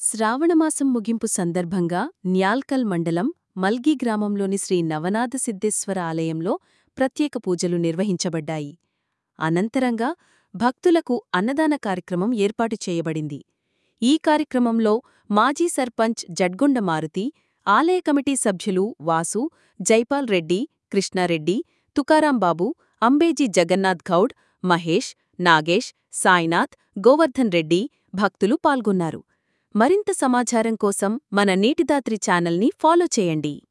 శ్రావణమాసం ముగింపు సందర్భంగా న్యాల్కల్ మండలం మల్గి గ్రామంలోని శ్రీ నవనాథ సిద్ధేశ్వర ఆలయంలో ప్రత్యేక పూజలు నిర్వహించబడ్డాయి అనంతరంగా భక్తులకు అన్నదాన కార్యక్రమం ఏర్పాటు చేయబడింది ఈ కార్యక్రమంలో మాజీ సర్పంచ్ జడ్గొండ మారుతి ఆలయ కమిటీ సభ్యులు వాసు జైపాల్ రెడ్డి కృష్ణారెడ్డి తుకారాంబాబు అంబేజీ జగన్నాథ్ గౌడ్ మహేష్ నాగేష్ సాయినాథ్ గోవర్ధన్ రెడ్డి భక్తులు పాల్గొన్నారు మరింత సమాచారం కోసం మన నీటిదాత్రి ఛానల్ని ఫాలో చేయండి